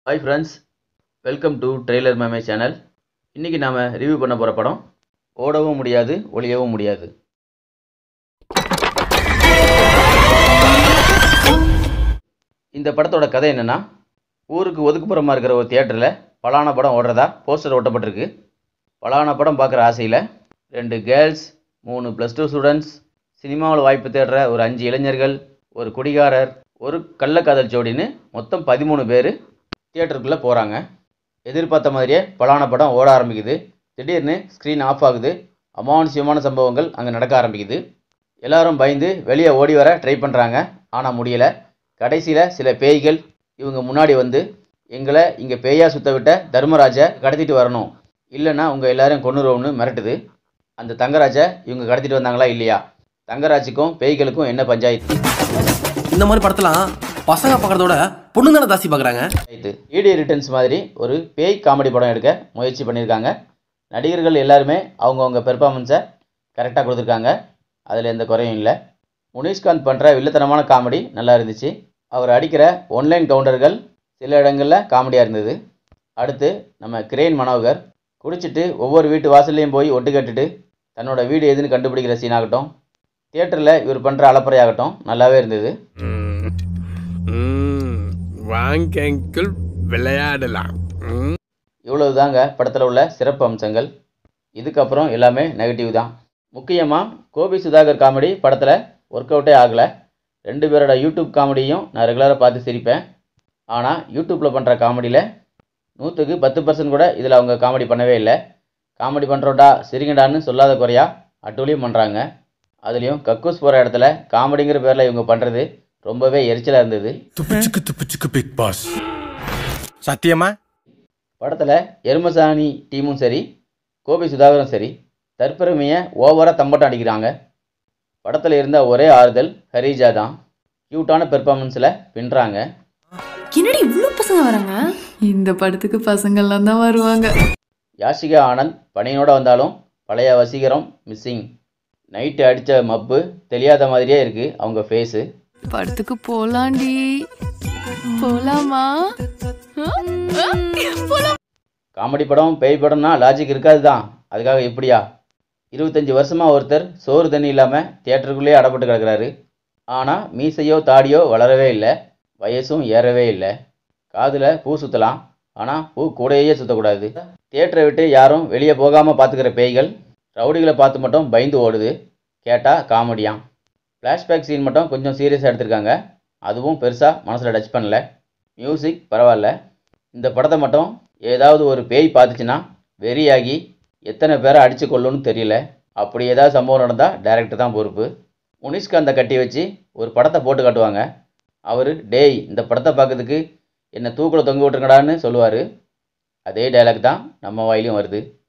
Hi friends welcome to trailer மேமே channel இன்றைக்கி நாம் ரிவ்யூ பண்ண போகிற படம் ஓடவும் முடியாது ஒளியவும் முடியாது இந்த படத்தோட கதை என்னென்னா ஊருக்கு ஒதுக்குப்புறமா இருக்கிற ஒரு தியேட்டரில் பலான படம் ஓடுறதா போஸ்டர் ஒட்டப்பட்டிருக்கு பலான படம் பார்க்குற ஆசையில் ரெண்டு கேர்ள்ஸ் மூணு ப்ளஸ் டூ ஸ்டூடெண்ட்ஸ் சினிமாவில் வாய்ப்பு தேடுற ஒரு அஞ்சு இளைஞர்கள் ஒரு குடிகாரர் ஒரு கள்ளக்காதல் ஜோடின்னு மொத்தம் பதிமூணு பேர் தியேட்டருக்குள்ளே போகிறாங்க எதிர்பார்த்த மாதிரியே பலான படம் ஓட ஆரம்பிக்குது திடீர்னு ஸ்க்ரீன் ஆஃப் ஆகுது அமானுஷ்யமான சம்பவங்கள் அங்கே நடக்க ஆரம்பிக்குது எல்லாரும் பயந்து வெளியே ஓடி வர ட்ரை பண்ணுறாங்க ஆனால் முடியலை கடைசியில் சில பேய்கள் இவங்க முன்னாடி வந்து எங்களை இங்கே பேயா சுத்த விட்ட தர்மராஜை கடத்திட்டு வரணும் இல்லைன்னா உங்கள் எல்லாரையும் கொண்டுருவோம்னு மிரட்டுது அந்த தங்கராஜை இவங்க கடத்திட்டு வந்தாங்களா இல்லையா தங்கராஜுக்கும் பேய்களுக்கும் என்ன பஞ்சாயத்து இந்த மாதிரி படத்தெல்லாம் பசங்க பார்க்கறதோட பொண்ணுங்க தானே ஜாஸ்தி பார்க்குறாங்க இது ஈடி ரிட்டர்ன்ஸ் மாதிரி ஒரு பேய் காமெடி படம் எடுக்க முயற்சி பண்ணியிருக்காங்க நடிகர்கள் எல்லாருமே அவங்கவுங்க பெர்ஃபார்மன்ஸை கரெக்டாக கொடுத்துருக்காங்க அதில் எந்த குறையும் இல்லை முனிஷ்காந்த் பண்ணுற வில்லத்தனமான காமெடி நல்லா இருந்துச்சு அவர் அடிக்கிற ஒன்லைன் கவுண்டர்கள் சில இடங்களில் காமெடியாக இருந்தது அடுத்து நம்ம கிரேன் மனோகர் குடிச்சிட்டு ஒவ்வொரு வீட்டு வாசல்லையும் போய் ஒட்டு கட்டுட்டு தன்னோட வீடு எதுன்னு கண்டுபிடிக்கிற சீன் ஆகட்டும் தியேட்டரில் இவர் பண்ணுற அலப்பறையாகட்டும் நல்லாவே இருந்தது ம். ம். வாங்க அங்கிள் விளையாடலாம் ம். இவ்வளவு தாங்க படத்தில் உள்ள சிறப்பு அம்சங்கள் இதுக்கப்புறம் எல்லாமே நெகட்டிவ் தான் முக்கியமாக கோபி சுதாகர் காமெடி படத்தில் ஒர்க் அவுட்டே ஆகலை ரெண்டு பேரோட யூடியூப் காமெடியும் நான் ரெகுலராக பார்த்து சிரிப்பேன் ஆனால் யூடியூப்பில் பண்ணுற காமெடியில் நூற்றுக்கு பத்து பர்சன்ட் கூட இதில் அவங்க காமெடி பண்ணவே இல்லை காமெடி பண்ணுறோண்டா சிரிங்கடான்னு சொல்லாத குறையா அட்டூழியம் பண்ணுறாங்க அதுலேயும் கக்கூஸ் போகிற இடத்துல காமெடிங்கிற பேரில் இவங்க பண்ணுறது ரொம்பவே எரிச்சலாக இருந்தது துப்பிச்சுக்கு துப்பிச்சுக்கு பிக் பாஸ் சத்தியமா படத்தில் எருமசாணி டீமும் சரி கோபி சுதாகரும் சரி தற்பெருமையை ஓவராக தம்பட்டம் அடிக்கிறாங்க படத்தில் இருந்த ஒரே ஆறுதல் ஹரிஜா தான் க்யூட்டான பெர்ஃபார்மன்ஸில் பின்னுறாங்க என்னடி இவ்வளோ பசங்க வராங்க இந்த படத்துக்கு பசங்கள்லாம் தான் வருவாங்க யாஷிகா ஆனந்த் பணியோட வந்தாலும் பழைய வசீகரம் மிஸ்ஸிங் நைட்டு அடித்த மப்பு தெரியாத மாதிரியே இருக்குது அவங்க ஃபேஸு படத்துக்கு போலாண்டி போலாமா காமெடி படம் பேய் படம்னா லாஜிக் இருக்காது தான் அதுக்காக எப்படியா இருபத்தஞ்சி வருஷமாக ஒருத்தர் சோறு தண்ணி இல்லாமல் தியேட்டருக்குள்ளேயே அடப்பட்டு கிடக்குறாரு ஆனால் மீசையோ தாடியோ வளரவே இல்லை வயசும் ஏறவே இல்லை காதில் பூ சுற்றலாம் ஆனால் பூ கூடையே சுற்றக்கூடாது தியேட்டரை விட்டு யாரும் வெளியே போகாமல் பார்த்துக்கிற பேய்கள் ரவுடிகளை பார்த்து மட்டும் பயந்து ஓடுது கேட்டால் காமெடியாம் ஃப்ளாஷ்பேக் சீன் மட்டும் கொஞ்சம் சீரியஸாக எடுத்திருக்காங்க அதுவும் பெருசாக மனசில் டச் பண்ணல மியூசிக் பரவாயில்ல இந்த படத்தை மட்டும் ஏதாவது ஒரு பேய் பார்த்துச்சுன்னா வெறியாகி எத்தனை பேரை அடித்து கொள்ளும்னு தெரியல அப்படி ஏதாவது சம்பவம் நடந்தால் டைரக்டர் தான் பொறுப்பு முனிஷ்காந்தை கட்டி வச்சு ஒரு படத்தை போட்டு காட்டுவாங்க அவர் டேய் இந்த படத்தை பார்க்கறதுக்கு என்னை தூக்கில் தொங்க விட்டுருங்கடான்னு சொல்லுவார் அதே டைலாக் தான் நம்ம வாயிலையும் வருது